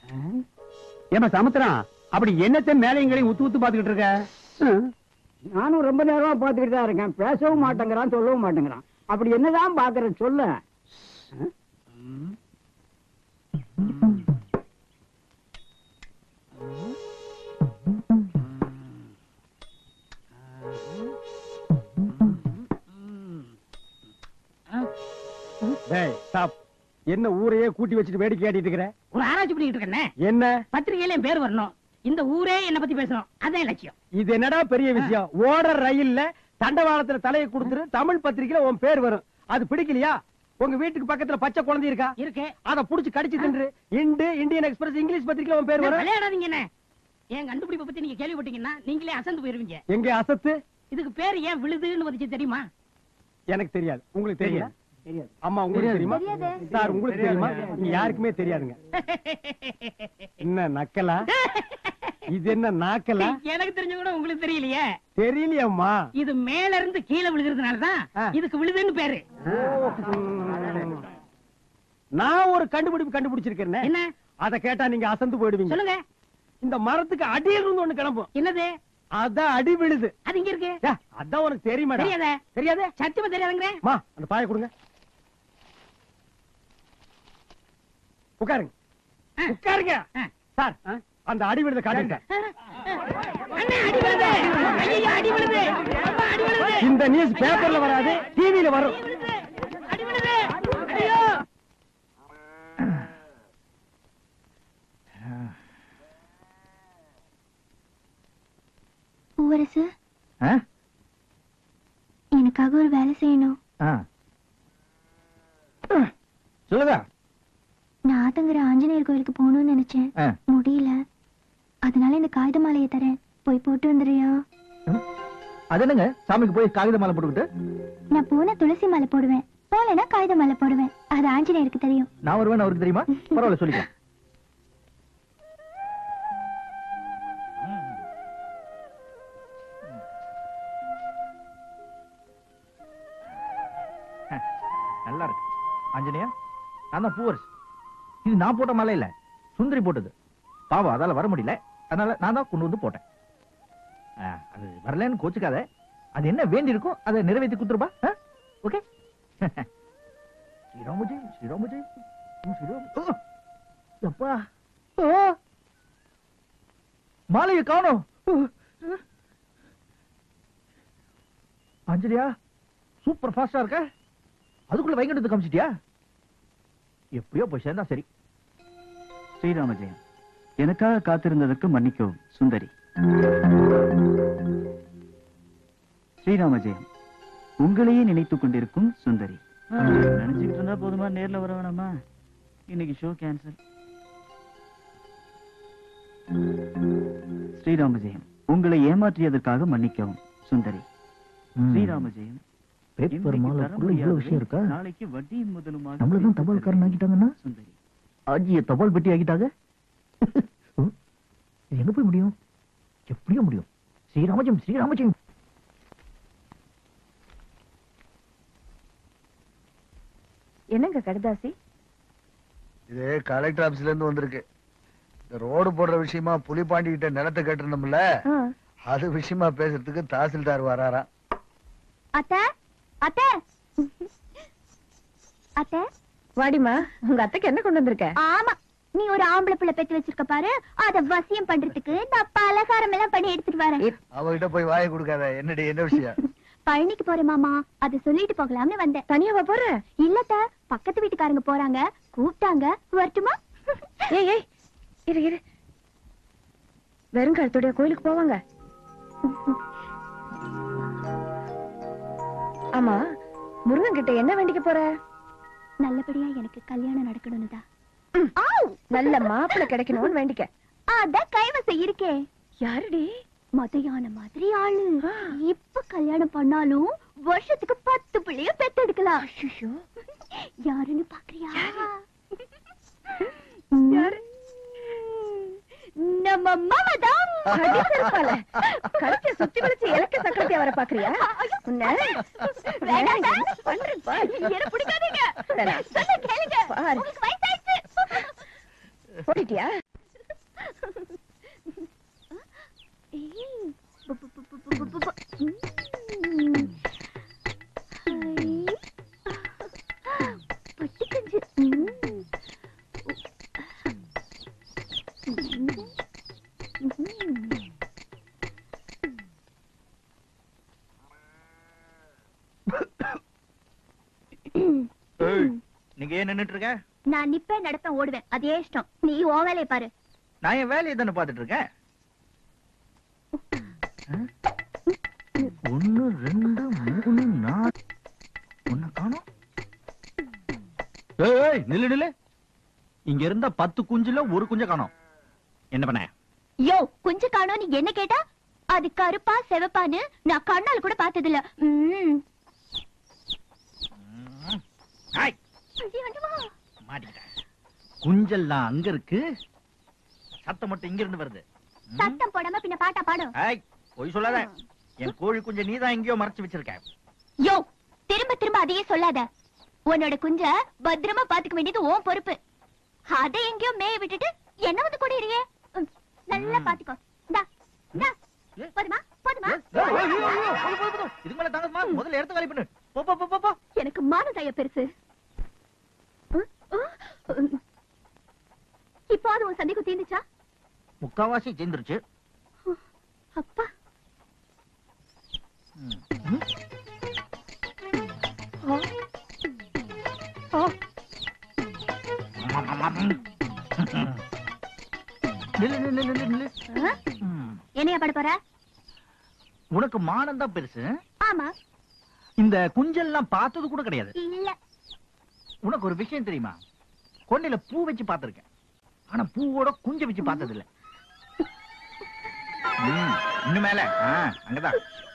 ஏமா சமுத்திரம் அப்படி என்னத்தை மேலையும் ஊத்து ஊத்து பாத்துக்கிட்டு இருக்க ம். நானும் ரொம்ப நேரமா பாத்துக்கிட்டு தான் இருக்கேன் பேசவும் மாட்டேங்கிறான் சொல்லவும் மாட்டேங்கிறான் அப்படி என்னதான் பாக்குற சொல்ல டேய் ஸ்டாப் என்ன ஊரையே கூட்டி வச்சுட்டு வேடிக்கை காட்டிட்டு இருக்கிற ஒரு ஆராய்ச்சி பண்ணிட்டு இருக்கேன் என்ன பத்திரிகையில என் பேர் வரணும் இந்த ஊரே என்ன பத்தி பேசணும் அதான் லட்சியம் இது என்னடா பெரிய விஷயம் ஓடுற ரயில்ல தண்டவாளத்துல தலையை கொடுத்துரு தமிழ் பத்திரிக்கையில உன் பேர் வரும் அது பிடிக்கலையா உங்க வீட்டுக்கு பக்கத்துல பச்சை குழந்தை இருக்கா இருக்கு அத புடிச்சு கடிச்சு தின்று இண்டு இந்தியன் எக்ஸ்பிரஸ் இங்கிலீஷ் பத்திரிக்கையில உன் பேர் வரும் விளையாடாதீங்க என்ன என் கண்டுபிடிப்பை பத்தி நீங்க கேள்விப்பட்டீங்கன்னா நீங்களே அசந்து போயிருவீங்க எங்க அசத்து இதுக்கு பேர் ஏன் விழுதுன்னு வந்துச்சு தெரியுமா எனக்கு தெரியாது உங்களுக்கு தெரியும் தெரியாது அம்மா உங்களுக்கு தெரியுமா தெரியாது. சார் உங்களுக்கு தெரியுமா இங்க யாருக்குமே தெரியாதுங்க என்ன நக்கலா இது என்ன நாக்கலா எனக்கு தெரிஞ்ச கூட உங்களுக்கு தெரியலையே தெரியலையம்மா இது மேல இருந்து கீழே விழுகிறதுனாலதான் ஆ. இதுக்கு விழுதுன்னு பேரு நான் ஒரு கண்டுபிடிப்பு கண்டுபிடிச்சிருக்கேன் என்ன அத கேட்டா நீங்க அசந்து போயிடுவீங்க சொல்லுங்க இந்த மரத்துக்கு அடியில இருந்து ஒண்ணு கிளம்பும் என்னது அதான் அடி விழுது அது இங்க இருக்கு ஏ, அதான் உனக்கு தெரியுமா தெரியாதே தெரியாதே சத்தியமா தெரியாதுங்கிற மா அந்த பாய கொடுங்க உட்காருங்க ஆ. உட்காருங்க ஆ. சார் அந்த அடி விழுத காட்டுங்க அண்ணா அடி விழுது ஐயோ அடி விழுது அப்பா, அடி விழுது இந்த நியூஸ் பேப்பர்ல வராது டிவில வரும் அடி விழுது ஐயோ பூவரசு எனக்காக ஒரு வேலை செய்யணும் சொல்லுங்க நான் ஆத்தங்கிற ஆஞ்சநேயர் கோயிலுக்கு போகணும்னு நினைச்சேன் ஆ. முடியல அதனால இந்த காகித மாலையை தரேன் போய் போட்டு வந்துடுறியா அது என்னங்க சாமிக்கு போய் காகித மாலை போட்டுக்கிட்டு நான் போன துளசி மாலை போடுவேன் போலனா காகித மாலை போடுவேன் அது ஆஞ்சநேயருக்கு தெரியும் நான் வருவேன் அவருக்கு தெரியுமா பரவாயில்ல சொல்லிக்கலாம் நல்லா இருக்கு ஆஞ்சநேயா நான் தான் பூவரசு இது நான் போட்ட மாலை இல்ல சுந்தரி போட்டது பாவம் அதால வர முடியல அதனால நான் தான் கொண்டு வந்து போட்டேன் ஆ, அது வரலன்னு கோச்சுக்காத அது என்ன வேண்டி இருக்கோ அதை நிறைவேற்றி கொடுத்துருப்பா ஓகே ஸ்ரீராம ஜெயம் ஸ்ரீராம ஜெயம் ம், ஸ்ரீராம ஓ! அப்பா ஓ! மாலையை காணோம் ஓ! அஞ்சலியா சூப்பர் ஃபாஸ்டா இருக்க அதுக்குள்ள வைகுண்டத்தை காமிச்சிட்டியா எப்படியோ போய் சேர்ந்தா சரி ஸ்ரீராம ஜெயம் எனக்காக காத்திருந்ததற்கு மன்னிக்கவும் சுந்தரி ஸ்ரீராம ஜெயம் உங்களையே நினைத்துக் கொண்டிருக்கும் சுந்தரி நினைச்சுக்கிட்டு இருந்தா போதுமா நேர்ல வர வேணாமா இன்னைக்கு ஷோ கேன்சல் ஸ்ரீராம ஜெயம் உங்களை ஏமாற்றியதற்காக மன்னிக்கவும் சுந்தரி ஸ்ரீராம ஜெயம் பேப்பர் இன்றைக்கு மாலை தர இவ்வளவு முடியாததை விஷயம் இருக்கா நாளைக்கு வட்டியின் முதலுமாக நம்மளதான் தபால்காரன் ஆக்கிட்டாங்கன்னா சுந்தரி ஆஜிய தபால் பெட்டி ஆகிட்டாங்க ம், இது எங்க போய் முடியும் எப்படியும் முடியும் ஸ்ரீராமஜெயம் ஸ்ரீராமஜெயம் என்னங்க கடுதாசி இது கலெக்டர் ஆபீஸ்ல இருந்து வந்திருக்கு இந்த ரோடு போடுற விஷயமா புலிபாண்டி கிட்ட நிலத்தை கட்டிருந்தோம்ல அது விஷயமா பேசுறதுக்கு தாசில்தார் வராராம் அத்த அத்த அத்த வாடிமா உங்க அத்தைக்கு என்ன கொண்டு வந்திருக்க ஆமா நீ ஒரு ஆம்பளை பிள்ளை பெத்து வச்சிருக்க பாரு அத வசியம் பண்றதுக்கு நான் பலகாரம் எல்லாம் பண்ணி எடுத்துட்டு வரேன் அவகிட்ட போய் வாயை கொடுக்காத என்னடி என்ன விஷயம் பழனிக்கு போறேன் மாமா அத சொல்லிட்டு போகலாம்னு வந்தேன் தனியாவா போற இல்லத்த பக்கத்து வீட்டுக்காரங்க போறாங்க கூப்பிட்டாங்க வரட்டுமா ஏய் ஏய் இரு இரு வெறும் கழுத்தோடைய கோயிலுக்கு போவாங்க ஆமா முருகன் கிட்ட என்ன வேண்டிக்க போற நல்லபடியா எனக்கு கல்யாணம் நடக்கணும்னுதா நல்ல மாப்பிள்ளை கிடைக்கணும்னு வேண்டிக்க அதான் கைவசம் இருக்கே யாருடி மதையான மாதிரி ஆளு இப்ப கல்யாணம் பண்ணாலும் வருஷத்துக்கு பத்து பிள்ளைய பெத்தெடுக்கலாம் யாருன்னு பாக்குறியா யாரு? நம்ம மாமாதான் அடி செருப்பால. கழுத்தை சுத்தி வளைச்சு இலக்க சக்கரத்தை வர பாக்குறியா உன்னை வேண்டாங்க. என்ன பண்றேன் பாரு. எனக்கு பிடிக்காதீங்க சரி. சொன்னா கேளுங்க பாரு. உங்களுக்கு வயசாயிடுச்சு போட்டுட்டியா ஏய், பு- பு- பு- பு- பு- பு- பு- ம். ஐ. பட்டுக்குஞ்சு. ம். ம். ஏய், நீங்க ஏன் நின்னுட்டு இருக்க நான் நிப்பேன் நடப்பேன் ஓடுவேன் அதே இஷ்டம் நீ ஓ வேலையை பாரு நான் என் வேலையை தானே பாத்துட்டு இருக்கேன் ஆ? ஒண்ணு ரெண்டு மூணு நாலு ஒண்ணு காணோம் ஏய், ஏய் நில்லு நில்லு இங்க இருந்த பத்து குஞ்சுல ஒரு குஞ்ச காணோம் என்ன பண்ண யோ குஞ்சு காணோம் நீ என்ன கேட்டா அது கருப்பா செவப்பான்னு நான் கண்ணால கூட பார்த்ததில்ல ம். ம். ஹாய், ஐயோ, அண்ணா. மாட்டிக்கிட்டேன் குஞ்செல்லாம் அங்க இருக்கு சத்தம் மட்டும் இங்க இருந்து வருது ம். சத்தம் போடாம பின்ன பாட்டா பாடும் ஹாய் பொய் சொல்லாத என் கோழி குஞ்ச நீதான் எங்கேயோ மறைச்சு வச்சிருக்க யோ திரும்ப திரும்ப அதையே சொல்லாத உன்னோட குஞ்ச பத்திரமா பாத்துக்க வேண்டியது உன் பொறுப்பு அதை எங்கேயோ மேய விட்டுட்டு என்ன வந்து கூட இருக்கியே ம், நல்லா ம். பாத்துக்கோ இந்தா இந்தா ஏ. போதுமா போதுமா ஏய், ஏய், ஏய், ஏய், ஏய், போதும், போதும், போதும். இதுக்கு மேல தாங்கம்மா முதல்ல எடுத்து வேலை பண்ணு போ போ போ, போ போ எனக்கு மானதாய பெருசு ம், ம். இப்போ அது உன் சந்தேகம் தீர்ந்துச்சா முக்காவாசி சேர்ந்துருச்சு அப்பா ம். ம். நில்லு, நில்லு, நில்லு, நில்லு. ஆ? ம். என்னையா பட போற உனக்கு மானம் தான் பெருசு ஆமா இந்த குஞ்செல்லாம் பார்த்தது கூட கிடையாது இல்ல உனக்கு ஒரு விஷயம் தெரியுமா கொண்டையில பூ வச்சு பார்த்திருக்கேன் ஆனா பூவோட குஞ்ச வச்சு பார்த்தது இல்ல ம், இன்னும் மேல ஆ, அங்கதான்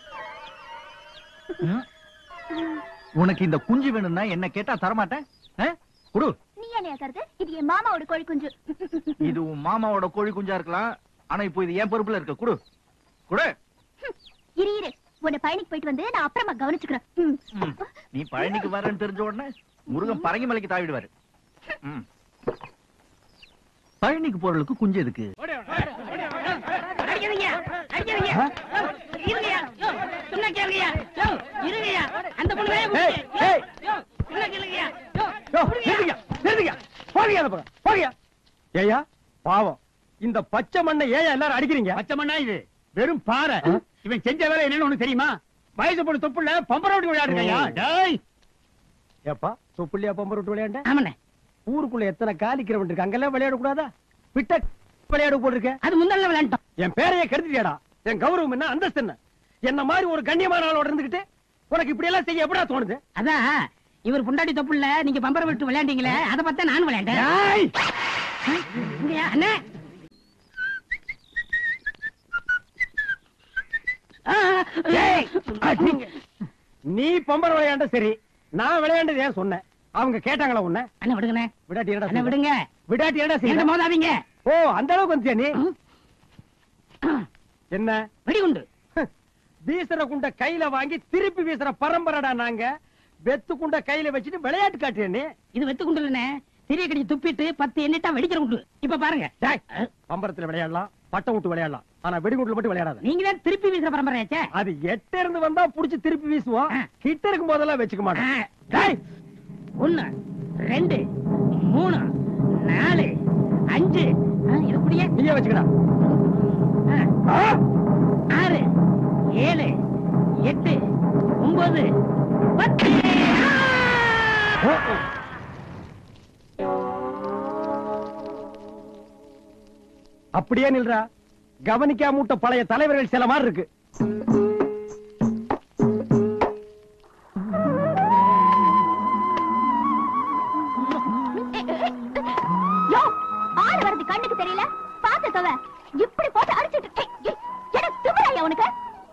ம். உனக்கு இந்த குஞ்சு வேணும்னா என்ன கேட்டா தரமாட்டேன் ஆ? குடு நீ என்னையா கருது இது என் மாமாவோட கோழி குஞ்சு இது உன் மாமாவோட கோழி குஞ்சா இருக்கலாம் ஆனா இப்போ இது என் பொறுப்புல இருக்க குடு குடு இரு இரு உன்னை பயணிக்கு போயிட்டு வந்து நான் அப்புறமா கவனிச்சுக்கிறேன் ம். ம். நீ பழனிக்கு வரேன்னு தெரிஞ்ச உடனே முருகன் பரங்கி மலைக்கு தாவிடுவாரு ம். பழனிக்கு போறதுக்கு குஞ்சு எதுக்கு அடிக்காதீங்க அடிக்காதீங்க இருங்கயா யோ, சொன்னா கேளுங்கயா யோ, இருங்கயா அந்த பொண்ணு வேலையை ஏய், விட்டுட்டு, ஏய். யோ, சொன்னா கேளுங்கயா யோ, யோ, விடுங்கயா. நிறுத்துங்க, நிறுத்துங்க. போறீங்க அந்த பக்கம், போறீங்க. ஏய்யா பாவம் இந்த பச்சை மண்ணை ஏன் எல்லாரும் அடிக்கிறீங்க பச்சை மண்ணா இது வெறும் பாறை இவன் செஞ்ச வேலை என்னன்னு உனக்கு தெரியுமா வயசு பொண்ணு தொப்புல பம்பரோடி விளையாடுறியா ஓ. டேய் ஏப்பா தொப்புள்ளியா பம்பர் விட்டு விளையாண்ட ஆமாண்ணே ஊருக்குள்ள எத்தனை காலிக்கிறவன் இருக்கு அங்கெல்லாம் விளையாட கூடாதா விட்ட விளையாட போட்டிருக்க அது முந்தான விளையாண்டோம் என் பேரையே கெடுத்துட்டியாடா என் கௌரவம் என்ன அந்தஸ்து என்ன என்ன மாதிரி ஒரு கண்ணியமான ஆளோட இருந்துகிட்டு உனக்கு இப்படி எல்லாம் செய்ய எப்படா தோணுது அதான் இவர் பொண்டாட்டி தொப்புல நீங்க பம்பரம் விட்டு விளையாண்டீங்களே அதை பார்த்தா நானும் விளையாண்டேன் ஏய்! இங்கயா, அண்ணே ஆ, ஏய்! அடிங்க. நீ பம்பர் விளையாண்ட சரி நான் விளையாண்டது ஏன் சொன்னேன் அவங்க கேட்டாங்களா உன்ன அண்ணே விடுங்கண்ணே விடாட்டி என்னடா அண்ணே செய்வ? விடுங்க விடாட்டி என்னடா என்ன செய்ய மோதாதீங்க ஓ அந்த அளவுக்கு வந்துட்டியா நீ என்ன வெடிகுண்டு வீசுற குண்ட கையில வாங்கி திருப்பி வீசுற பரம்பரைடா நாங்க வெத்து குண்ட கையில வச்சுட்டு விளையாட்டு காட்டுறிய நீ இது வெத்து குண்டு இல்லண்ணே சிறிய கடிச்சு துப்பிட்டு பத்து எண்ணிட்டா வெடிக்கிற குண்டு இப்ப பாருங்க டேய், பம்பரத்துல விளையாடலாம் பட்டம் விட்டு விளையாடலாம் ஆனா வெடிகுண்டுல மட்டும் விளையாடாத நீங்க தான் திருப்பி வீசுற பரம்பரையாச்சே அது எட்ட இருந்து வந்தா புடிச்சு திருப்பி வீசுவோம் ஆ. கிட்ட இருக்கும் போதெல்லாம் வச்சுக்க மாட்டோம் ஆ. டேய், ஒண்ணு ரெண்டு மூணு நாலு அஞ்சு ஆ, இது புடிய நீயே வச்சுக்கடா ஆ? ஆறு ஏழு எட்டு ஒன்பது பத்து ஓ, ஆ! ஓ. அப்படியே நில்றா கவனிக்காம விட்ட பழைய தலைவர்கள் சில மாதிரி இருக்கு யோ ஆள் வருது கண்ணுக்கு தெரியல பாத்து தவ இப்படி போட்டு அடிச்சிட்டு ஏய், ஏய், என்ன திமிராயா உனக்கு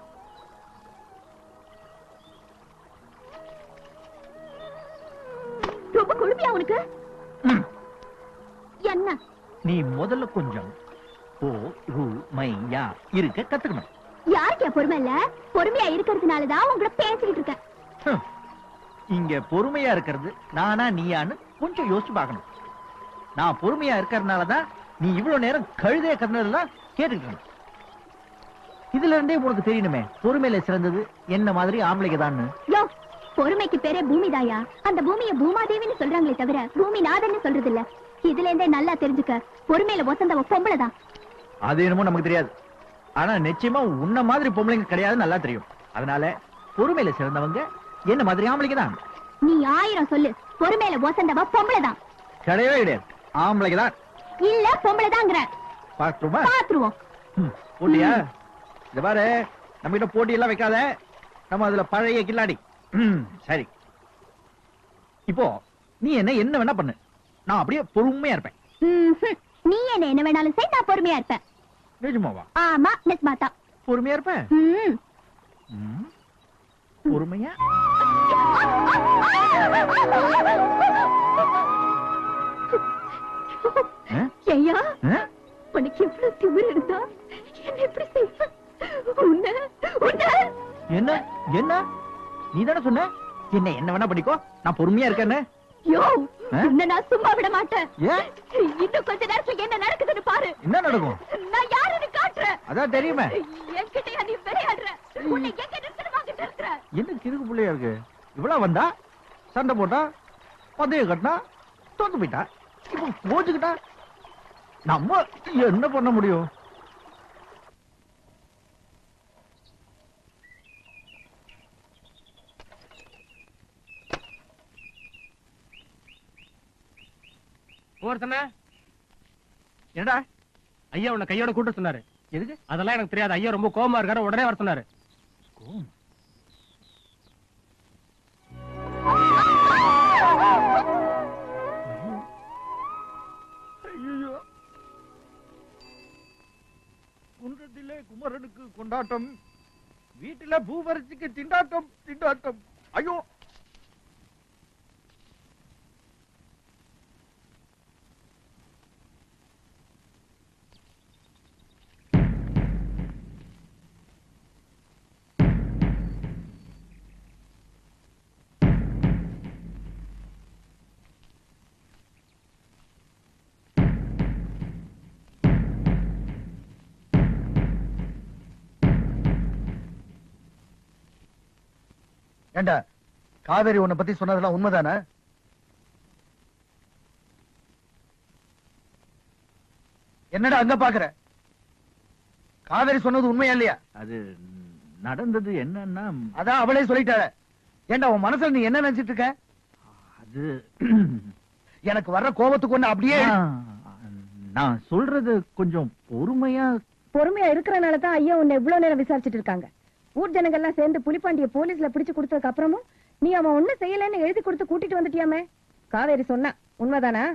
ரொம்ப குழுமையா உனக்கு ம். என்ன நீ முதல்ல கொஞ்சம் ஓ ரு மை யா இருக்க கத்துக்கணும் யாருக்கு என் பொறுமை இல்ல பொறுமையா இருக்கிறதுனாலதான் உங்களை பேசிக்கிட்டு இருக்கேன் ஹம். இங்க பொறுமையா இருக்கிறது நானா நீயான்னு கொஞ்சம் யோசிச்சு பார்க்கணும் நான் பொறுமையா இருக்கிறதுனாலதான் நீ இவ்வளவு நேரம் கழுதைய கத்துனதெல்லாம் கேட்டுக்கிட்டு இருந்த. இதுல இருந்தே உனக்கு தெரியணுமே பொறுமையில சிறந்தது என்ன மாதிரி ஆம்பளைக்கு தான்னு யோ பொறுமைக்கு பேரே பூமிதாயா அந்த பூமியை பூமாதேவின்னு சொல்றாங்களே தவிர பூமி நாதன்னு சொல்றது இல்ல இதுல இருந்தே நல்லா தெரிஞ்சுக்க பொறுமையில வசந்தவ பொம்பளைதான் அது என்னமோ நமக்கு தெரியாது ஆனா நிச்சயமா உன்ன மாதிரி பொம்பளைங்க கிடையாது நல்லா தெரியும் அதனால பொறுமையில சிறந்தவங்க என்ன மாதிரி ஆம்பளைக்கு தான் நீ ஆயிரம் சொல்லு பொறுமையில வசந்தவ பொம்பளைதான் கிடையவே கிடையாது ஆம்பளைக்கு தான் இல்ல பொம்பளைதாங்கிற பார்த்துமா பாத்துருவோம் போட்டியா இந்த பாரு நம்ம கிட்ட போட்டி எல்லாம் வைக்காத நம்ம அதுல பழைய கில்லாடி ம், சரி இப்போ நீ என்ன என்ன வேணா பண்ணு நான் அப்படியே பொறுமையா இருப்பேன் ம்ஹும். நீ என்ன என்ன வேணாலும் செய் நான் பொறுமையா இருப்பேன் நிஜமாவா ஆமா நிஜமாத்தா பொறுமையா இருப்பேன் ம். ம். பொறுமையா ஆ? ஐயா ஆ? உனக்கு எவ்வளவு திமிர் இருந்தா என்ன எப்படி செய்வ உன்ன உன்ன என்ன என்ன நீ தானே சொன்ன என்ன என்ன வேணா பண்ணிக்கோ நான் பொறுமையா இருக்கேன்னு யோ ஆ? உன்னை நான் சும்மா விட மாட்டேன் ஏன் இன்னும் கொஞ்ச நேரத்துல என்ன நடக்குதுன்னு பாரு என்ன நடக்கும் நான் யாருன்னு காட்டுறேன் அதான் தெரியுமே என்கிட்டயா நீ விளையாடுற உன்னை எங்க நிறுத்தணும் அங்க நிறுத்துற என்ன கிறுக்கு பிள்ளையா இருக்கு இவ்வளவு வந்தா சண்டை போட்டா பந்தய கட்டினா தோத்து போயிட்டா இப்போ கோச்சுக்கிட்டா நம்ம என்ன பண்ண முடியும் ஒருத்தன என்னடா ஐயா உன்னை கையோட கூட்ட சொன்னாரு எதுக்கு அதெல்லாம் எனக்கு தெரியாது ஐயா ரொம்ப கோவமா இருக்காரு உடனே வர சொன்னாரு கோவம். ஐயையோ. குன்றத்திலே குமரனுக்கு கொண்டாட்டம் வீட்டில பூவரசிக்கு திண்டாட்டம் திண்டாட்டம் ஐயோ ஏண்டா காவேரி உன்னை பத்தி சொன்னதெல்லாம் உண்மைதானே என்னடா அங்க பாக்குற காவேரி சொன்னது உண்மையா இல்லையா அது நடந்தது என்னன்னா அதான் அவளே சொல்லிட்டாள ஏண்டா உன் மனசுல நீ என்ன நினைச்சிட்டு இருக்க அது எனக்கு வர்ற கோபத்துக்கு ஒண்ணு அப்படியே நான் நான் சொல்றது கொஞ்சம் பொறுமையா பொறுமையா இருக்கிறனால தான் ஐயா உன்னை இவ்வளவு நேரம் விசாரிச்சுட்டு இருக்காங்க ஊர் ஜனங்கள்லாம் சேர்ந்து புலிப்பாண்டிய போலீஸ்ல பிடிச்சு கொடுத்ததுக்கு அப்புறமும் நீ அவன் ஒண்ணு செய்யலைன்னு எழுதி கொடுத்து கூட்டிட்டு வந்துட்டியாமே காவேரி சொன்னா உண்மைதானா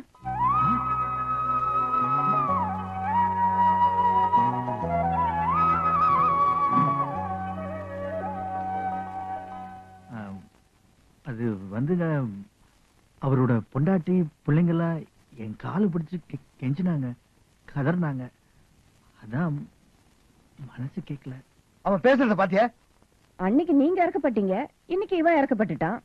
ஆம், அது வந்துங்க அவரோட பொண்டாட்டி பிள்ளைங்கெல்லாம் என் காலை பிடிச்சு கெ- கெஞ்சினாங்க கதறினாங்க அதான் மனசு கேட்கல அவன் பேசுறத பாத்தியா அன்னைக்கு நீங்க இறக்கப்பட்டீங்க இன்னைக்கு இவன் இறக்கப்பட்டுட்டான்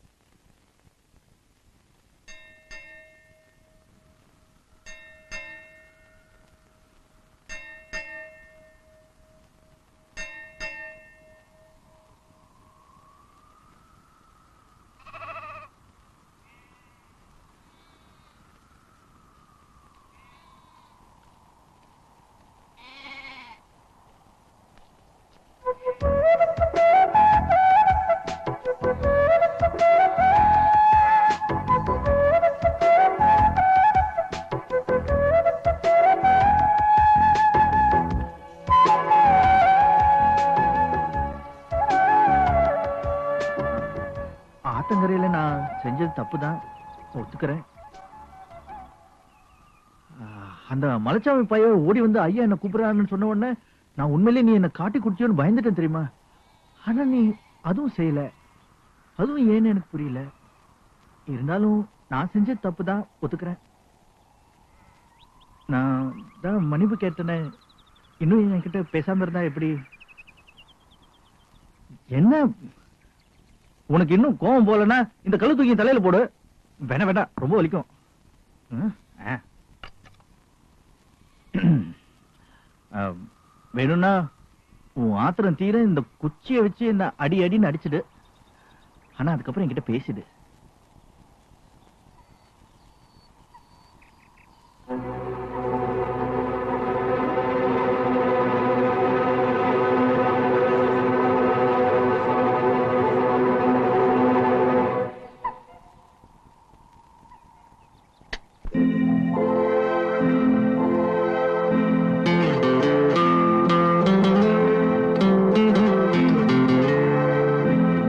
ஆத்தங்கரையில நான் செஞ்சது தப்பு தான் ஒத்துக்கிறேன் ஆ, அந்த மலைச்சாமி பையன் ஓடி வந்து ஐயா என்ன கூப்பிடுறான்னு சொன்ன உடனே நான் உண்மையிலேயே நீ என்ன காட்டி குடிச்சியோன்னு பயந்துட்டேன் தெரியுமா ஆனா நீ அதுவும் செய்யல அதுவும் ஏன்னு எனக்கு புரியல இருந்தாலும் நான் செஞ்சது தப்பு தான் ஒத்துக்கிறேன் நான் தான் மன்னிப்பு கேட்டேனே இன்னும் என்கிட்ட பேசாம இருந்தா எப்படி என்ன உனக்கு இன்னும் கோவம் போலனா இந்த கல்லு தூக்கி என் தலையில போடு வேணாம் வேண்டாம் ரொம்ப வலிக்கும் ம், ஆ. அஹ், வேணும்னா உன் ஆத்திரம் தீர இந்த குச்சியை வச்சு என்ன அடி அடின்னு அடிச்சிடு ஆனா அதுக்கப்புறம் என்கிட்ட பேசிடு